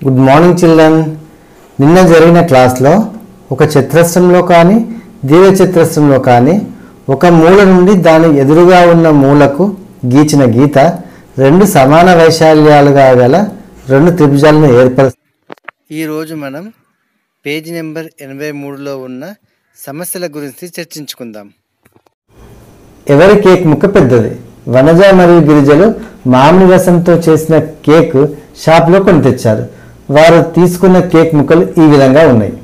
good morning children నిన్న జరిగిన క్లాస్లో ఒక చతురస్రంలో కానీ దీర్ఘ చతురస్రంలో కానీ ఒక మూల నుండి దాని ఎదురుగా ఉన్న మూలకు గీచిన గీత రెండు సమాన వైశాల్యాలుగా గల రెండు త్రిభుజాలను ఏర్పరుస్తుంది ఈరోజు మనం పేజీ నెంబర్ ఎనభై మూడులో ఉన్న సమస్యల గురించి చర్చించుకుందాం ఎవరి కేక్ ముక్క పెద్దది వనజ మరియు గిరిజలు మామిడి రసంతో చేసిన కేక్ షాప్లో కొని తెచ్చారు వారు తీసుకున్న కేక్ ముక్కలు ఈ విధంగా ఉన్నాయి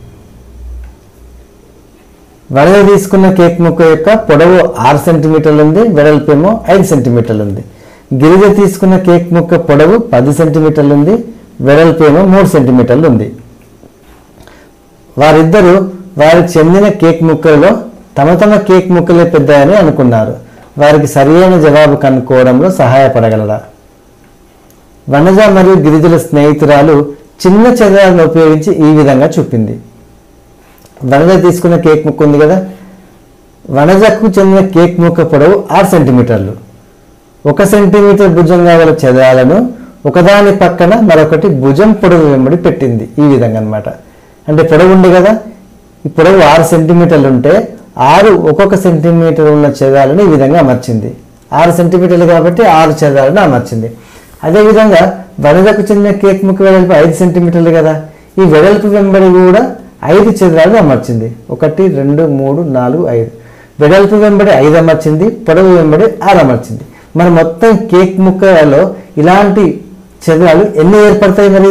వనజ తీసుకున్న కేక్ ముక్క యొక్క పొడవు ఆరు సెంటీమీటర్లు ఉంది వెడల్పేమో ఐదు సెంటీమీటర్లు ఉంది గిరిజ తీసుకున్న కేక్ ముక్క పొడవు పది సెంటీమీటర్లు ఉంది వెడల్పేమో మూడు సెంటీమీటర్లు ఉంది వారిద్దరూ వారికి చెందిన కేక్ ముక్కలలో తమ తమ కేక్ ముక్కలే పెద్దయని అనుకున్నారు వారికి సరియైన జవాబు కనుక్కోవడంలో సహాయపడగలరా వనజ మరియు గిరిజల స్నేహితురాలు చిన్న చదరాలను ఉపయోగించి ఈ విధంగా చూపింది వనజ తీసుకున్న కేక్ ముక్క ఉంది కదా వనజకు చెందిన కేక్ ముక్క పొడవు ఆరు సెంటీమీటర్లు ఒక సెంటీమీటర్ భుజంగా గల చదరాలను ఒకదాని పక్కన మరొకటి భుజం పొడవు వెంబడి పెట్టింది ఈ విధంగా అన్నమాట అంటే పొడవు ఉంది కదా ఈ పొడవు ఆరు సెంటీమీటర్లు ఉంటే ఆరు ఒక్కొక్క సెంటీమీటర్ ఉన్న చదరాలను ఈ విధంగా అమర్చింది ఆరు సెంటీమీటర్లు కాబట్టి ఆరు చదరాలను అమర్చింది అదేవిధంగా వనజకు చెందిన కేక్ ముక్క వెడల్పు ఐదు సెంటీమీటర్లు కదా ఈ వెడల్పు వెంబడి కూడా ఐదు చదరాలను అమర్చింది ఒకటి రెండు మూడు నాలుగు ఐదు వెడల్పు వెంబడి ఐదు అమర్చింది పొడవు వెంబడి ఆరు అమర్చింది మరి మొత్తం కేక్ ముక్కలలో ఇలాంటి చదరాలు ఎన్ని ఏర్పడతాయి మరి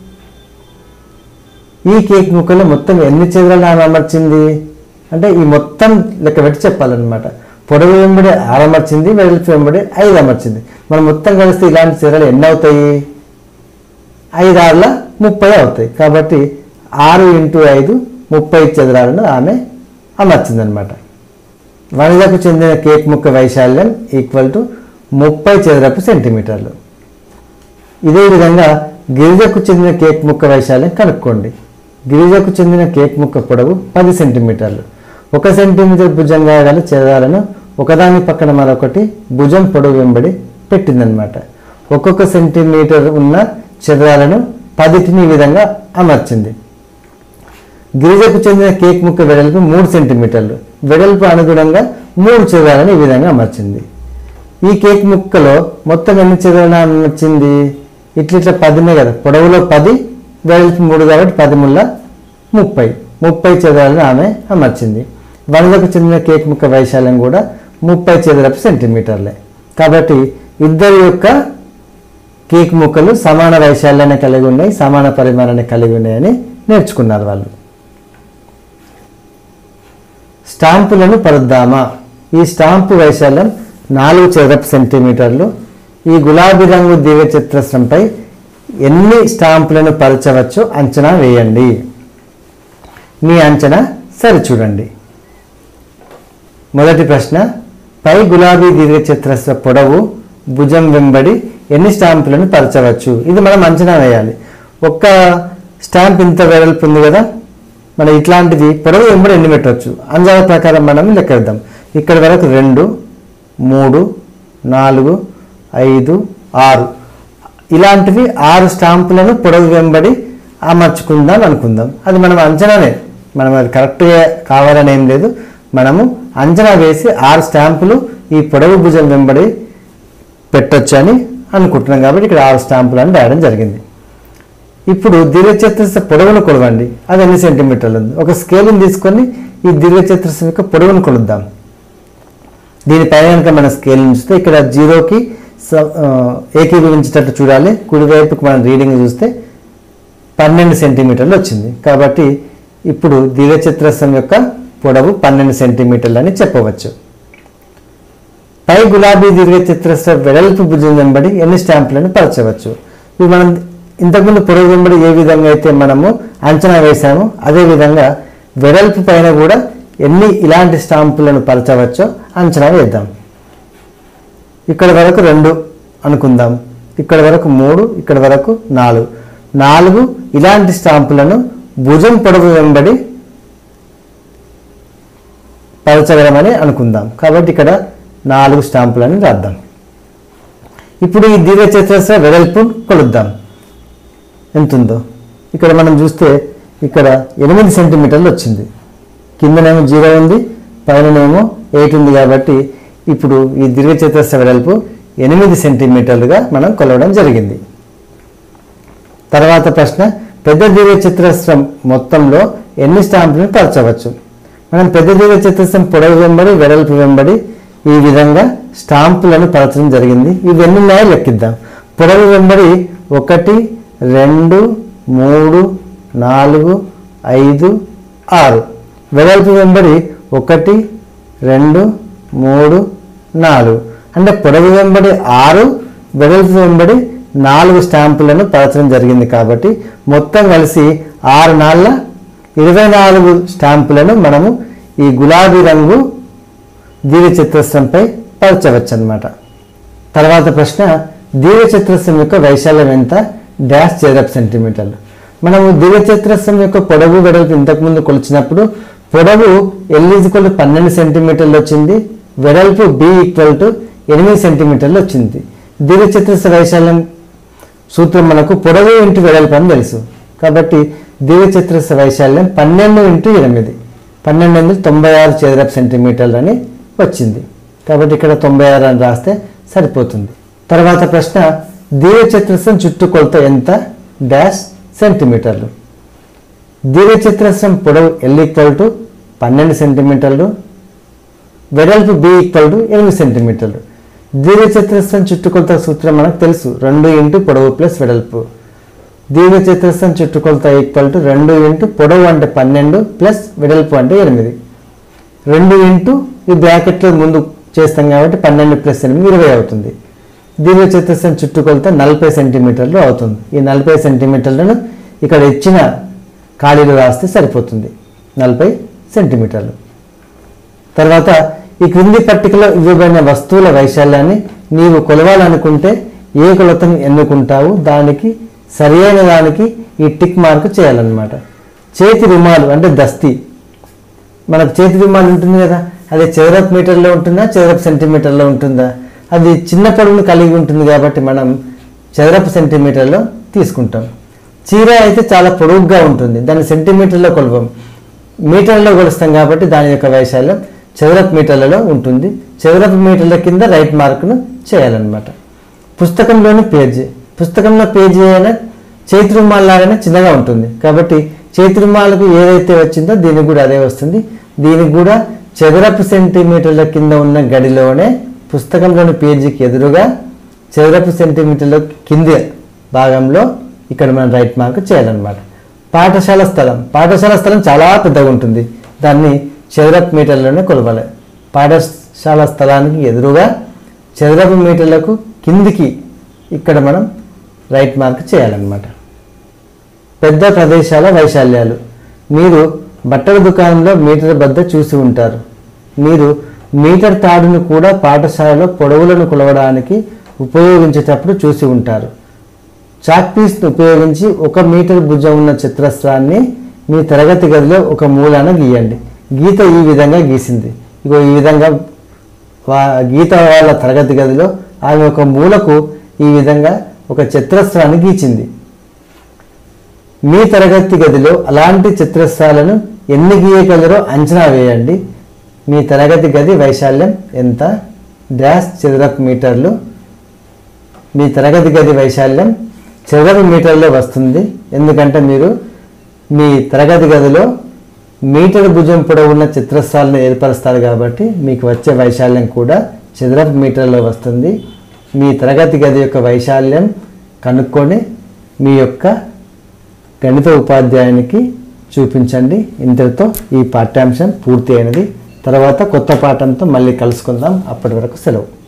ఈ కేక్ ముక్కలో మొత్తం ఎన్ని చదరాలు ఆమె అమర్చింది అంటే ఈ మొత్తం లెక్క పెట్టి చెప్పాలన్నమాట పొడవు వెంబడి ఆరు అమర్చింది వెడల్పు వెంబడి ఐదు అమర్చింది మనం మొత్తం కలిస్తే ఇలాంటి చదరాలు ఎన్ని అవుతాయి ఐదు ఆరుల ముప్పై అవుతాయి కాబట్టి ఆరు ఇంటూ ఐదు ముప్పై చదరాలను ఆమె అమర్చిందనమాట వనితకు చెందిన కేక్ ముక్క వైశాల్యం ఈక్వల్ టు ముప్పై చదరపు సెంటీమీటర్లు ఇదే విధంగా గిరిజకు చెందిన కేక్ ముక్క వైశాల్యం కనుక్కోండి గిరిజకు చెందిన కేక్ ముక్క పొడవు పది సెంటీమీటర్లు ఒక సెంటీమీటర్ భుజంగా గల చదరాలను ఒకదాని పక్కన మరొకటి భుజం పొడవు వెంబడి పెట్టిందనమాట ఒక్కొక్క సెంటీమీటర్ ఉన్న చదరాలను పదిటిని ఈ విధంగా అమర్చింది గిరిజకు చెందిన కేక్ ముక్క వెడల్పు మూడు సెంటీమీటర్లు వెడల్పు అనుగుణంగా మూడు చదరాలను ఈ విధంగా అమర్చింది ఈ కేక్ ముక్కలో మొత్తం ఎన్ని చదరాలను అమర్చింది ఇట్లా ఇట్లా పదినే కదా పొడవులో పది వెడల్పు మూడు కాబట్టి పది ముళ్ళ ముప్పై ముప్పై చదరాలను ఆమె అమర్చింది వనదకు చెందిన కేక్ ముక్క వైశాల్యం కూడా ముప్పై చదరపు సెంటీమీటర్లే కాబట్టి ఇద్దరి యొక్క కేక్ ముక్కలు సమాన వైశాల్యాన్ని కలిగి ఉన్నాయి సమాన పరిమాణాన్ని కలిగి ఉన్నాయని నేర్చుకున్నారు వాళ్ళు స్టాంపులను పరుద్దామా ఈ స్టాంపు వైశాల్యం నాలుగు చదరపు సెంటీమీటర్లు ఈ గులాబీ రంగు దివ్య చిత్రస్రంపై ఎన్ని స్టాంపులను పరచవచ్చో అంచనా వేయండి మీ అంచనా సరిచూడండి మొదటి ప్రశ్న పై గులాబీ దీర్ఘ చిత్రస్ర పొడవు భుజం వెంబడి ఎన్ని స్టాంపులను పరచవచ్చు ఇది మనం అంచనా వేయాలి ఒక్క స్టాంప్ ఇంత వెడల్పు ఉంది కదా మనం ఇట్లాంటిది పొడవు వెంబడి ఎన్ని పెట్టవచ్చు అంచనా ప్రకారం మనం లెక్కేద్దాం ఇక్కడ వరకు రెండు మూడు నాలుగు ఐదు ఆరు ఇలాంటివి ఆరు స్టాంపులను పొడవు వెంబడి అమర్చుకుందాం అనుకుందాం అది మనం అంచనానే మనం అది కరెక్ట్గా కావాలని ఏం లేదు మనము అంచనా వేసి ఆరు స్టాంపులు ఈ పొడవు భుజం వెంబడి పెట్టొచ్చు అని అనుకుంటున్నాం కాబట్టి ఇక్కడ ఆరు స్టాంపులు అని రాయడం జరిగింది ఇప్పుడు దీర్ఘచతురస్ర పొడవును కొలవండి అది ఎన్ని సెంటీమీటర్లు ఉంది ఒక స్కేల్ని తీసుకొని ఈ దీర్ఘచతురస్రం యొక్క పొడవును కొలుద్దాం దీనిపైన కనుక మన స్కేల్ చూస్తే ఇక్కడ జీరోకి స- ఆ, ఏకీభవించేటట్టు చూడాలి కుడివైపుకి మనం రీడింగ్ చూస్తే పన్నెండు సెంటీమీటర్లు వచ్చింది కాబట్టి ఇప్పుడు దీర్ఘచతురస్రం యొక్క పొడవు పన్నెండు సెంటీమీటర్లు అని చెప్పవచ్చు పై గులాబీ దీర్ఘచతురస్ర వెడల్పు భుజం వెంబడి ఎన్ని స్టాంపులను పరచవచ్చు ఇవి మనం ఇంతకుముందు పొడవు వెంబడి ఏ విధంగా అయితే మనము అంచనా వేశామో అదే విధంగా వెడల్పు పైన కూడా ఎన్ని ఇలాంటి స్టాంపులను పరచవచ్చో అంచనా వేద్దాం ఇక్కడ వరకు రెండు అనుకుందాం ఇక్కడ వరకు మూడు ఇక్కడ వరకు నాలుగు నాలుగు ఇలాంటి స్టాంపులను భుజం పొడవు వెంబడి పరచగలమని అనుకుందాం కాబట్టి ఇక్కడ నాలుగు స్టాంపులని రాద్దాం ఇప్పుడు ఈ దీర్ఘచతురస్ర వెడల్పు కొలుద్దాం ఎంత ఉందో ఇక్కడ మనం చూస్తే ఇక్కడ ఎనిమిది సెంటీమీటర్లు వచ్చింది కిందనేమో జీరో ఉంది పైననేమో ఎయిట్ ఉంది కాబట్టి ఇప్పుడు ఈ దీర్ఘచతురస్ర వెడల్పు ఎనిమిది సెంటీమీటర్లుగా మనం కొలవడం జరిగింది తర్వాత ప్రశ్న పెద్ద దీర్ఘచతురస్రం మొత్తంలో ఎన్ని స్టాంపులను పరచవచ్చు మనం పెద్ద దీర్ఘచతురస్రం పొడవు వెంబడి వెడల్పు వెంబడి ఈ విధంగా స్టాంపులను పరచడం జరిగింది ఇవి ఎన్ని ఉన్నాయో లెక్కిద్దాం పొడవు వెంబడి ఒకటి రెండు మూడు నాలుగు ఐదు ఆరు వెడల్పు వెంబడి ఒకటి రెండు మూడు నాలుగు అంటే పొడవు వెంబడి ఆరు వెడల్పు వెంబడి నాలుగు స్టాంపులను పరచడం జరిగింది కాబట్టి మొత్తం కలిసి ఆరు నాళ్ళ ఇరవై నాలుగు స్టాంపులను మనము ఈ గులాబీ రంగు దీర్ఘచతురస్రంపై పరచవచ్చు అనమాట తర్వాత ప్రశ్న దీర్ఘచతురస్రం యొక్క వైశాల్యం ఎంత డాష్ చదరపు సెంటీమీటర్లు మనము దీర్ఘచతురస్రం యొక్క పొడవు వెడల్పు ఇంతకుముందు కొలిచినప్పుడు పొడవు ఎల్ ఈజ్వల్ టు పన్నెండు సెంటీమీటర్లు వచ్చింది వెడల్పు బి ఈక్వల్ టు ఎనిమిది సెంటీమీటర్లు వచ్చింది దీర్ఘచతురస్ర వైశాల్యం సూత్రం మనకు పొడవు ఇంటూ వెడల్పు అని తెలుసు కాబట్టి దీర్ఘచతురస్ర వైశాల్యం పన్నెండు ఇంటూ ఎనిమిది పన్నెండు ఎనిమిది తొంభై ఆరు చదరపు సెంటీమీటర్లు అని వచ్చింది కాబట్టి ఇక్కడ తొంభై ఆరు అని రాస్తే సరిపోతుంది తర్వాత ప్రశ్న దీర్ఘచతురస్రం చుట్టుకొలత ఎంత డాష్ సెంటీమీటర్లు దీర్ఘచతురస్రం పొడవు ఎల్ ఈక్వల్ టు పన్నెండు సెంటీమీటర్లు వెడల్పు బి ఈక్వల్ టు ఎనిమిది సెంటీమీటర్లు దీర్ఘచతురస్రం చుట్టుకొలత సూత్రం మనకు తెలుసు రెండు ఇంటూ పొడవు ప్లస్ వెడల్పు దీర్ఘచతురస్రం చుట్టుకొలత ఈక్వల్ టు రెండు ఇంటూ పొడవు అంటే పన్నెండు ప్లస్ వెడల్పు అంటే ఎనిమిది రెండు ఇంటూ ఈ బ్రాకెట్లో ముందు చేస్తాం కాబట్టి పన్నెండు ప్లస్ ఎనిమిది ఇరవై అవుతుంది దీర్ఘచతురస్రం చుట్టుకొలత నలభై సెంటీమీటర్లు అవుతుంది ఈ నలభై సెంటీమీటర్లను ఇక్కడ ఇచ్చిన ఖాళీలు రాస్తే సరిపోతుంది నలభై సెంటీమీటర్లు తర్వాత ఈ క్రింది పట్టికలో ఇవ్వబడిన వస్తువుల వైశాల్యాన్ని నీవు కొలవాలనుకుంటే ఏ కొలతను ఎన్నుకుంటావు దానికి సరియైన దానికి ఈ టిక్ మార్క్ చేయాలన్నమాట చేతి రుమాలు అంటే దస్తి మనకు చేతి రుమాలు ఉంటుంది కదా అది చదరపు మీటర్లో ఉంటుందా చదరపు సెంటీమీటర్లో ఉంటుందా అది చిన్న పొడవును కలిగి ఉంటుంది కాబట్టి మనం చదరపు సెంటీమీటర్లో తీసుకుంటాం చీర అయితే చాలా పొడవుగా ఉంటుంది దాన్ని సెంటీమీటర్లో కొలవం మీటర్లో కొలుస్తాం కాబట్టి దాని యొక్క వైశాల్యం చదరపు మీటర్లలో ఉంటుంది చదరపు మీటర్ల కింద రైట్ మార్కును చేయాలన్నమాట పుస్తకంలోని పేజీ పుస్తకంలో పేజీ అయినా చేతి రుమాల్ లాగానే చిన్నగా ఉంటుంది కాబట్టి చేతి రుమాలకు ఏదైతే వచ్చిందో దీనికి కూడా అదే వస్తుంది దీనికి కూడా చదరపు సెంటీమీటర్ల కింద ఉన్న గడిలోనే పుస్తకంలోని పేజీకి ఎదురుగా చదరపు సెంటీమీటర్ల కింది భాగంలో ఇక్కడ మనం రైట్ మార్క్ చేయాలన్నమాట పాఠశాల స్థలం పాఠశాల స్థలం చాలా పెద్దగా ఉంటుంది దాన్ని చదరపు మీటర్లోనే కొలవాలి పాఠశాల స్థలానికి ఎదురుగా చదరపు మీటర్లకు కిందికి ఇక్కడ మనం రైట్ మార్క్ చేయాలన్నమాట పెద్ద ప్రదేశాల వైశాల్యాలు మీరు బట్టల దుకాణంలో మీటర్ వద్ద చూసి ఉంటారు మీరు మీటర్ తాడును కూడా పాఠశాలలో పొడవులను కొలవడానికి ఉపయోగించేటప్పుడు చూసి ఉంటారు చాక్ పీస్ను ఉపయోగించి ఒక మీటర్ భుజం ఉన్న చిత్రస్త్రాన్ని మీ తరగతి గదిలో ఒక మూలాన గీయండి గీత ఈ విధంగా గీసింది ఇగో ఈ విధంగా వా గీత వాళ్ళ తరగతి గదిలో ఆమె ఒక మూలకు ఈ విధంగా ఒక చిత్రస్త్రాన్ని గీచింది మీ తరగతి గదిలో అలాంటి చిత్రస్త్రాలను ఎన్ని గీయగలరో అంచనా వేయండి మీ తరగతి గది వైశాల్యం ఎంత డాష్ చదరపు మీటర్లు మీ తరగతి గది వైశాల్యం చదరపు మీటర్లో వస్తుంది ఎందుకంటే మీరు మీ తరగతి గదిలో మీటర్ భుజం పొడవున్న చిత్రస్థాలను ఏర్పరుస్తారు కాబట్టి మీకు వచ్చే వైశాల్యం కూడా చదరపు మీటర్లో వస్తుంది మీ తరగతి గది యొక్క వైశాల్యం కనుక్కొని మీ యొక్క గణిత ఉపాధ్యాయునికి చూపించండి ఇంతటితో ఈ పాఠ్యాంశం పూర్తి అయినది తర్వాత కొత్త పాఠంతో మళ్ళీ కలుసుకుందాం అప్పటి వరకు సెలవు